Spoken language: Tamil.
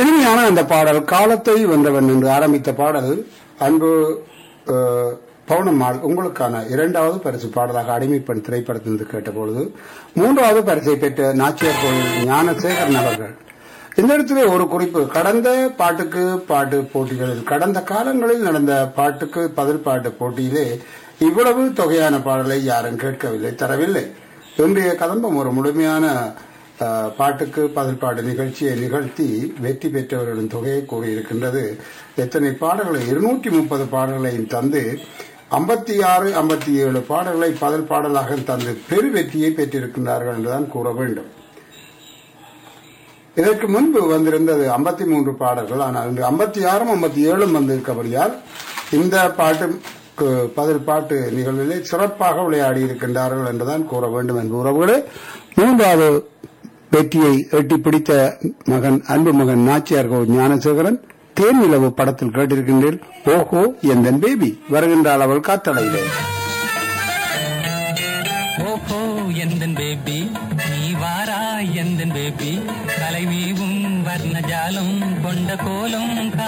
இனிமையான அந்த பாடல் காலத்தை வென்றவன் என்று ஆரம்பித்த பாடல் அன்பு அஹ், பவுனம்மாள் உங்களுக்கான இரண்டாவது பரிசு பாடலாக அடிமைப்பெண் திரைப்படத்திலிருந்து கேட்டபொழுது மூன்றாவது பரிசை பெற்ற நாச்சியார் கோயில் ஞானசேகரன் அவர்கள் இந்த இடத்திலே ஒரு குறிப்பு கடந்த பாட்டுக்கு பாட்டு போட்டிகளில் கடந்த காலங்களில் நடந்த பாட்டுக்கு பதில் பாட்டு போட்டியிலே இவ்வளவு தொகையான பாடலை யாரும் கேட்கவில்லை தரவில்லை இன்றைய கதம்பம் ஒரு முழுமையான அஹ், பாட்டுக்கு பதில் பாட்டு நிகழ்ச்சியை நிகழ்த்தி வெற்றி பெற்றவர்களின் தொகையை கூறியிருக்கின்றது எத்தனை பாடல்களை இருநூற்றி முப்பது பாடல்களையும் தந்து ஐம்பத்தி ஆறு ஐம்பத்தி ஏழு பாடல்களை பதில் பாடலாக தந்து பெரு வெற்றியை பெற்றிருக்கின்றார்கள் என்றுதான் கூற வேண்டும் இதற்கு முன்பு வந்திருந்தது 53 மூன்று பாடல்கள் ஆனால் இன்று ஐம்பத்தி ஆறும் ஐம்பத்தி ஏழும் வந்திருக்கபடியால் இந்த பாட்டுக்கு பதில் பாட்டு நிகழ்விலே சிறப்பாக விளையாடி இருக்கின்றார்கள் என்றுதான் கூற வேண்டும் என்று உறவுகளே மூன்றாவது வெற்றியை எட்டி பிடித்த மகன் அன்பு மகன் நாச்சியார் கோ ஞானசேகரன் தேனிலவு படத்தில் கேட்டிருக்கின்றேன் ஓஹோ எந்தன் பேபி வருகின்றாள் அவள் காத்தலையிலே ஓஹோ எந்தன் பேபி நீ வாரா எந்தன் பேபி கலைவீவும் வர்ணஜாலம் கொண்ட கோலம்